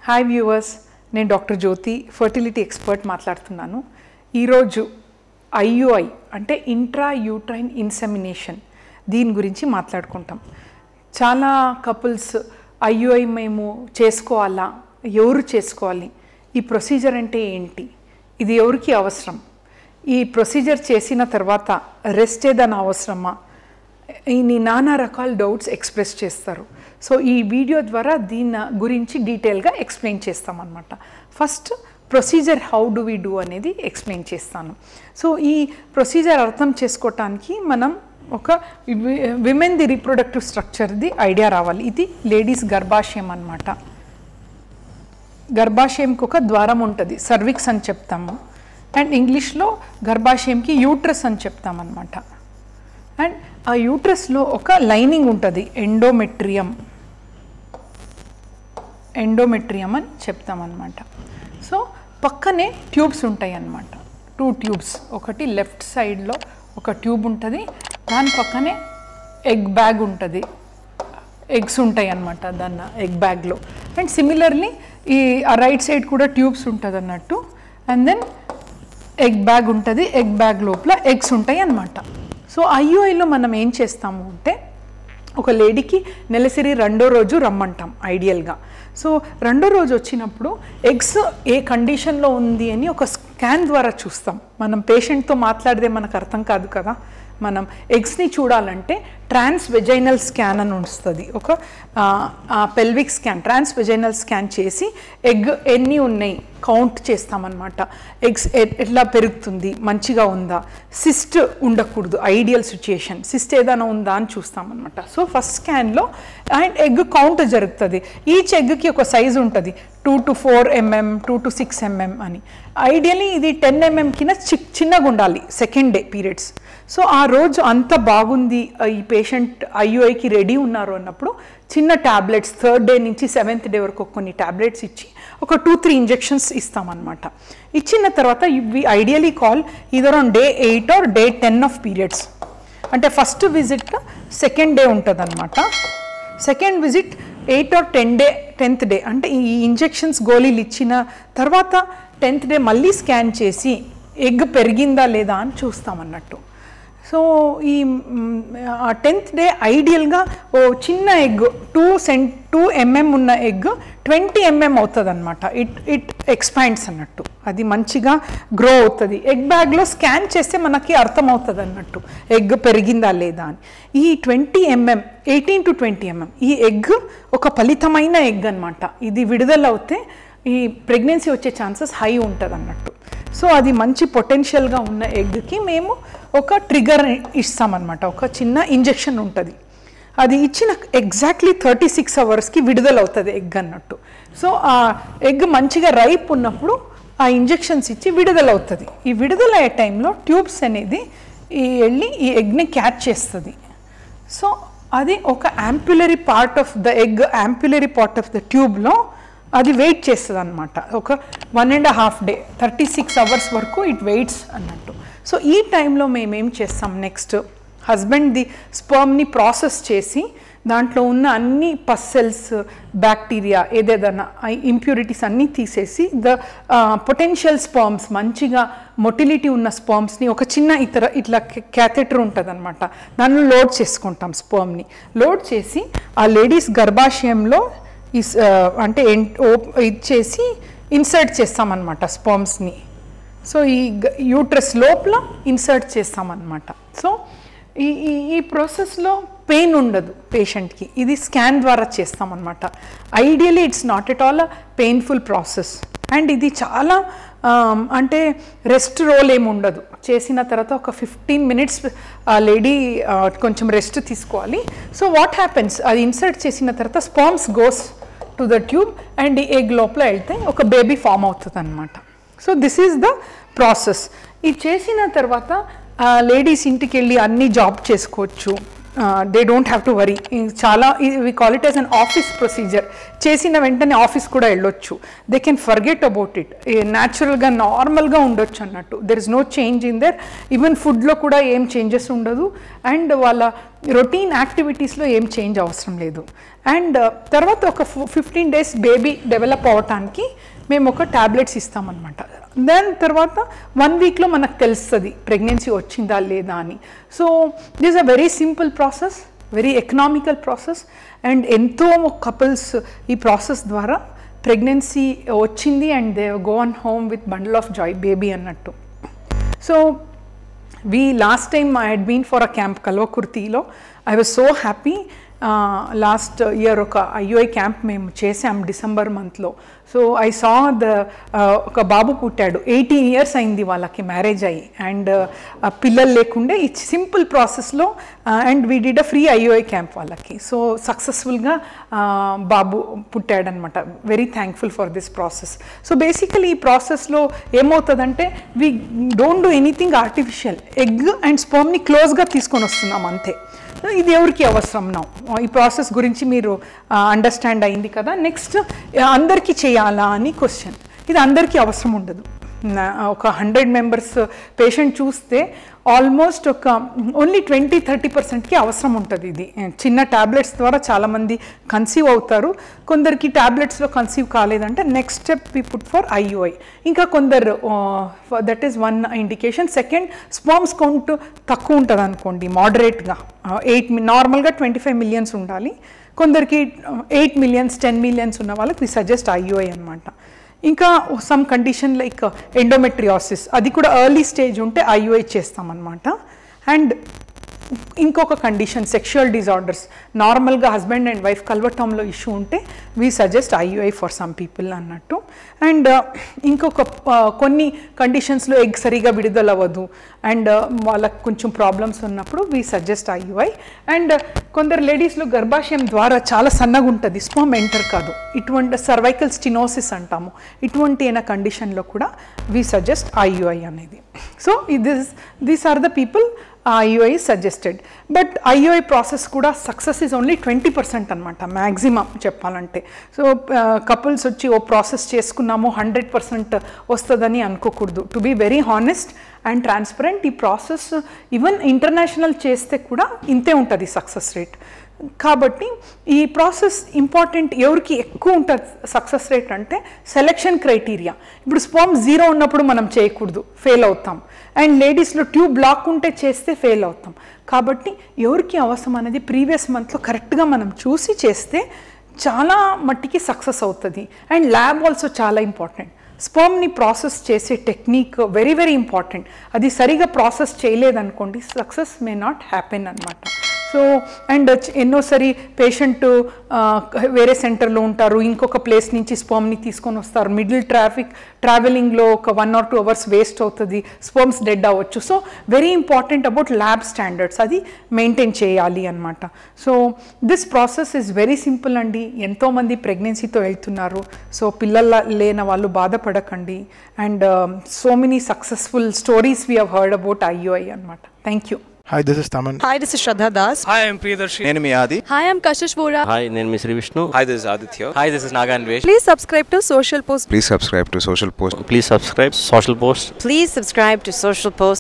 Hi viewers నేను doctor Jyothi fertility expert మాట్లాడుతున్నాను ఈరోజు ఐయుఐ అంటే ఇంట్రా యూట్రైన్ ఇన్సెమినేషన్ దీని గురించి మాట్లాడుకుంటాం చాలా కపుల్స్ ఐయుఐ మేము చేసుకోవాలా ఎవరు చేసుకోవాలి ఈ ప్రొసీజర్ అంటే ఏంటి ఇది ఎవరికి అవసరం ఈ ప్రొసీజర్ చేసిన తర్వాత రెస్ట్ ఏదైనా అవసరమా ఈ నానా రకాల డౌట్స్ ఎక్స్ప్రెస్ చేస్తారు సో ఈ వీడియో ద్వారా దీని గురించి డీటెయిల్గా ఎక్స్ప్లెయిన్ చేస్తామన్నమాట first procedure how do we do అనేది ఎక్స్ప్లెయిన్ చేస్తాను సో ఈ ప్రొసీజర్ అర్థం చేసుకోవటానికి మనం ఒక విమెన్ ది రీప్రొడక్టివ్ స్ట్రక్చర్ది ఐడియా రావాలి ఇది లేడీస్ గర్భాశయం అన్నమాట గర్భాశయంకి ఒక ద్వారం ఉంటుంది సర్విక్స్ అని చెప్తాము అండ్ ఇంగ్లీష్లో గర్భాశయంకి యూట్రస్ అని చెప్తామన్నమాట అండ్ ఆ యూట్రస్లో ఒక లైనింగ్ ఉంటుంది ఎండోమెట్రియం ఎండోమెట్రియం అని చెప్తామన్నమాట సో పక్కనే ట్యూబ్స్ ఉంటాయి అన్నమాట టూ ట్యూబ్స్ ఒకటి లెఫ్ట్ సైడ్లో ఒక ట్యూబ్ ఉంటుంది దాని పక్కనే ఎగ్ బ్యాగ్ ఉంటుంది ఎగ్స్ ఉంటాయి అన్నమాట దాన్ని ఎగ్ బ్యాగ్లో అండ్ సిమిలర్లీ ఈ ఆ రైట్ సైడ్ కూడా ట్యూబ్స్ ఉంటుంది అన్నట్టు అండ్ దెన్ ఎగ్ బ్యాగ్ ఉంటుంది ఎగ్ బ్యాగ్ లోపల ఎగ్స్ ఉంటాయి అన్నమాట సో ఐయుఐలో మనం ఏం చేస్తాము అంటే ఒక లేడీకి నెలసరి రెండో రోజు రమ్మంటాం ఐడియల్గా సో రెండో రోజు వచ్చినప్పుడు ఎగ్స్ ఏ కండిషన్లో ఉంది అని ఒక స్కాన్ ద్వారా చూస్తాం మనం పేషెంట్తో మాట్లాడితే మనకు అర్థం కాదు కదా మనం ఎగ్స్ని చూడాలంటే ట్రాన్స్ వెజైనల్ స్కాన్ అని వస్తుంది ఒక pelvic scan transvaginal scan చేసి ఎగ్ ఎన్ని ఉన్నాయి కౌంట్ చేస్తామన్నమాట ఎగ్స్ ఎట్లా పెరుగుతుంది మంచిగా ఉందా సిస్ట్ ఉండకూడదు ఐడియల్ సిచ్యుయేషన్ సిస్ట్ ఏదైనా ఉందా అని చూస్తామన్నమాట సో ఫస్ట్ స్కాన్లో అండ్ ఎగ్ కౌంట్ జరుగుతుంది ఈచ్ ఎగ్కి ఒక సైజు ఉంటుంది two to four mm two to six mm అని ఐడియలీ ఇది టెన్ ఎంఎం కింద చి చిన్నగా ఉండాలి సెకండ్ డే పీరియడ్స్ సో ఆ రోజు అంత బాగుంది ఈ పేషెంట్ ఐయుఐకి రెడీ ఉన్నారు అన్నప్పుడు చిన్న ట్యాబ్లెట్స్ థర్డ్ డే నుంచి సెవెంత్ డే వరకు కొన్ని ట్యాబ్లెట్స్ ఇచ్చి ఒక టూ త్రీ ఇంజెక్షన్స్ ఇస్తామన్నమాట ఇచ్చిన తర్వాత we ideally call either on day eight or day ten of periods అంటే ఫస్ట్ విజిట్ సెకండ్ డే ఉంటుంది అనమాట second visit eight or ten day tenth day అంటే ఈ ఇంజెక్షన్స్ గోళీలు ఇచ్చిన తర్వాత టెన్త్ డే మళ్ళీ స్కాన్ చేసి ఎగ్ పెరిగిందా లేదా అని చూస్తామన్నట్టు సో ఈ టెన్త్ డే ఐడియల్గా ఓ చిన్న egg two cent two mm ఉన్న ఎగ్ ట్వంటీ ఎంఎం అవుతుంది అనమాట ఇట్ ఇట్ ఎక్స్పాండ్స్ అన్నట్టు అది మంచిగా గ్రో అవుతుంది ఎగ్ బ్యాగ్లో స్కాన్ చేస్తే మనకి అర్థమవుతుంది అన్నట్టు ఎగ్ పెరిగిందా లేదా అని ఈ twenty mm eighteen to twenty mm ఈ ఎగ్ ఒక ఫలితమైన ఎగ్ అనమాట ఇది విడుదలవుతే ఈ ప్రెగ్నెన్సీ వచ్చే ఛాన్సెస్ హై ఉంటుంది అన్నట్టు సో అది మంచి పొటెన్షియల్గా ఉన్న ఎగ్కి మేము ఒక ట్రిగర్ ఇస్తామన్నమాట ఒక చిన్న ఇంజెక్షన్ ఉంటుంది అది ఇచ్చిన ఎగ్జాక్ట్లీ థర్టీ సిక్స్ అవర్స్కి విడుదలవుతుంది ఎగ్ అన్నట్టు సో ఆ ఎగ్ మంచిగా రైప్ ఉన్నప్పుడు ఆ ఇంజెక్షన్స్ ఇచ్చి విడుదలవుతుంది ఈ విడుదలయ్యే టైంలో ట్యూబ్స్ అనేది ఈ వెళ్ళి ఈ ఎగ్ని క్యాచ్ చేస్తుంది సో అది ఒక ampullary part of the egg ampullary part of the ట్యూబ్లో అది వెయిట్ చేస్తుంది అనమాట ఒక one and half day thirty six hours వరకు ఇట్ వెయిట్స్ అన్నట్టు సో ఈ టైంలో మేము ఏం చేస్తాం నెక్స్ట్ హస్బెండ్ది స్పర్మ్ని ప్రాసెస్ చేసి దాంట్లో ఉన్న అన్ని పస్సెల్స్ బ్యాక్టీరియా ఏదేదన్నా ఇంప్యూరిటీస్ అన్నీ తీసేసి ద పొటెన్షియల్ స్పర్మ్స్ మంచిగా మొటిలిటీ ఉన్న స్పర్మ్స్ని ఒక చిన్న ఇతర ఇట్లా క్యాథెటర్ ఉంటుంది అనమాట దానిలో లోడ్ చేసుకుంటాం స్పర్మ్ని లోడ్ చేసి ఆ లేడీస్ గర్భాశయంలో ఈ అంటే ఇచ్చేసి ఇన్సర్ట్ చేస్తామన్నమాట స్పర్మ్స్ని సో ఈ యూట్రస్ లోపల ఇన్సర్ట్ చేస్తామన్నమాట సో ఈ ఈ ఈ ప్రాసెస్లో పెయిన్ ఉండదు పేషెంట్కి ఇది స్కాన్ ద్వారా చేస్తామన్నమాట ideally it's not at all a painful process and ఇది చాలా అంటే రెస్ట్ రోల్ ఏమి ఉండదు చేసిన తర్వాత ఒక ఫిఫ్టీన్ మినిట్స్ లేడీ కొంచెం రెస్ట్ తీసుకోవాలి సో వాట్ హ్యాపెన్స్ అది ఇన్సర్ట్ చేసిన తర్వాత sperms goes to the tube and ఈ ఎగ్ లోపల వెళ్తే ఒక బేబీ ఫామ్ అవుతుంది అనమాట so this is the process ఇది చేసిన తర్వాత లేడీస్ ఇంటికి వెళ్ళి అన్ని జాబ్ చేసుకోవచ్చు they don't have to worry చాలా we call it as an office procedure చేసిన వెంటనే ఆఫీస్ కూడా వెళ్ళొచ్చు they can forget about it న్యాచురల్గా నార్మల్గా ఉండొచ్చు అన్నట్టు there is no change in their even ఫుడ్లో కూడా ఏం చేంజెస్ ఉండదు అండ్ వాళ్ళ రొటీన్ యాక్టివిటీస్లో ఏం చేంజ్ అవసరం లేదు అండ్ తర్వాత ఒక ఫిఫ్టీన్ డేస్ బేబీ డెవలప్ అవ్వటానికి మేము ఒక టాబ్లెట్స్ ఇస్తామన్నమాట దాని తర్వాత వన్ వీక్లో మనకు తెలుస్తుంది ప్రెగ్నెన్సీ వచ్చిందా లేదా అని so this a very simple process very economical process and ఎంతో కపుల్స్ ఈ ప్రాసెస్ ద్వారా ప్రెగ్నెన్సీ వచ్చింది and they go on home with bundle of joy baby అన్నట్టు so we last time I had been for a camp కల్వకుర్తిలో I was so happy last year ఒక IUI camp మేము చేసాం December మంత్లో so I saw the ఒక బాబు పుట్టాడు eighteen years అయింది వాళ్ళకి మ్యారేజ్ అయ్యి అండ్ పిల్లలు లేకుండే ఈ సింపుల్ ప్రాసెస్లో and we did a free IUI camp వాళ్ళకి సో సక్సెస్ఫుల్గా బాబు పుట్టాడనమాట very thankful for this process so basically ఈ ప్రాసెస్లో ఏమవుతుందంటే we don't do anything artificial egg and స్పర్మ్ని క్లోజ్గా తీసుకొని వస్తున్నాం అంతే ఇది ఎవరికి అవసరం నా ఈ ప్రాసెస్ గురించి మీరు అండర్స్టాండ్ అయింది కదా నెక్స్ట్ అందరికీ చేయాలా అని క్వశ్చన్ ఇది అందరికీ అవసరం ఉండదు నా- ఒక హండ్రెడ్ మెంబర్స్ పేషెంట్ చూస్తే ఆల్మోస్ట్ ఒక ఓన్లీ ట్వంటీ థర్టీ పర్సెంట్కి అవసరం ఉంటుంది ఇది చిన్న ట్యాబ్లెట్స్ ద్వారా చాలామంది కన్సీవ్ అవుతారు కొందరికి ట్యాబ్లెట్స్లో కన్సీవ్ కాలేదంటే next step we put for IUI ఇంకా కొందరు that is one indication second sperms count తక్కువ ఉంటుంది అనుకోండి మోడరేట్గా ఎయిట్ నార్మల్గా ట్వంటీ ఫైవ్ మిలియన్స్ ఉండాలి కొందరికి ఎయిట్ మిలియన్స్ టెన్ మిలియన్స్ ఉన్న వాళ్ళకి వి సజెస్ట్ ఐయుఐ అనమాట ఇంకా సమ్ కండిషన్ లైక్ ఎండోమెట్రియాసిస్ అది కూడా ఎర్లీ స్టేజ్ ఉంటే ఐయుఐ చేస్తామన్నమాట అండ్ ఇంకొక కండిషన్ సెక్షువల్ డిజార్డర్స్ నార్మల్గా హస్బెండ్ అండ్ వైఫ్ కలవటంలో ఇష్యూ ఉంటే we suggest IUI for some people అన్నట్టు అండ్ ఇంకొక uh, కొన్ని కండిషన్స్లో ఎగ్ సరిగా విడుదల అవ్వదు అండ్ వాళ్ళకి కొంచెం ప్రాబ్లమ్స్ ఉన్నప్పుడు వీ సజెస్ట్ ఐయుఐ అండ్ కొందరు లేడీస్లో గర్భాశయం ద్వారా చాలా సన్నగా ఉంటుంది స్పర్మ్ ఎంటర్ కాదు ఇటువంటి సర్వైకల్ స్టినోసిస్ అంటాము ఇటువంటి అయిన కండిషన్లో కూడా వీ సజెస్ట్ ఐయుఐ అనేది so this these are the people IUI suggested but IUI process కూడా success is only twenty percent అనమాట మ్యాక్సిమం చెప్పాలంటే సో కపుల్స్ వచ్చి ఓ ప్రాసెస్ చేసుకున్నాము హండ్రెడ్ పర్సెంట్ వస్తుందని అనుకోకూడదు to be very honest and transparent ఈ ప్రాసెస్ ఈవెన్ ఇంటర్నేషనల్ చేస్తే కూడా ఇంతే ఉంటుంది సక్సెస్ రేట్ కాబట్టి ఈ ప్రాసెస్ ఇంపార్టెంట్ ఎవరికి ఎక్కువ ఉంటుంది సక్సెస్ రేట్ అంటే సెలెక్షన్ క్రైటీరియా ఇప్పుడు స్పామ్ జీరో ఉన్నప్పుడు మనం చేయకూడదు ఫెయిల్ అవుతాం అండ్ లేడీస్లో ట్యూబ్ బ్లాక్ ఉంటే చేస్తే ఫెయిల్ అవుతాం కాబట్టి ఎవరికి అవసరం అనేది ప్రీవియస్ మంత్లో కరెక్ట్గా మనం చూసి చేస్తే చాలా మట్టికి సక్సెస్ అవుతుంది అండ్ ల్యాబ్ ఆల్సో చాలా ఇంపార్టెంట్ స్పర్మ్ని ప్రాసెస్ చేసే టెక్నిక్ వెరీ వెరీ ఇంపార్టెంట్ అది సరిగా ప్రాసెస్ చేయలేదనుకోండి సక్సెస్ మే నాట్ హ్యాపెన్ అనమాట సో అండ్ ఎన్నోసారి పేషెంట్ వేరే సెంటర్లో ఉంటారు ఇంకొక ప్లేస్ నుంచి స్పర్మ్ని తీసుకొని వస్తారు మిడిల్ ట్రాఫిక్ ట్రావెలింగ్లో ఒక one or two hours waste అవుతుంది స్పర్మ్స్ డెడ్ అవ్వచ్చు so very important about lab standards అది మెయింటైన్ చేయాలి అనమాట so this process is very simple అండి ఎంతోమంది ప్రెగ్నెన్సీతో వెళ్తున్నారు సో పిల్లల లేని వాళ్ళు బాధపడకండి and so many successful stories we have heard about IUI అనమాట thank you Hi, this is Taman. Hi, this is Shraddha Das. Hi, I'm Priyadarshi. నేను మీ ఆది Hi, I'm Kashish Vora. Hi నేను మీ Sri Vishnu Hi, this is Aditya. Hi this is Naganvesh Please subscribe to Social Post. Please subscribe to social post please subscribe social post Please subscribe to Social Post.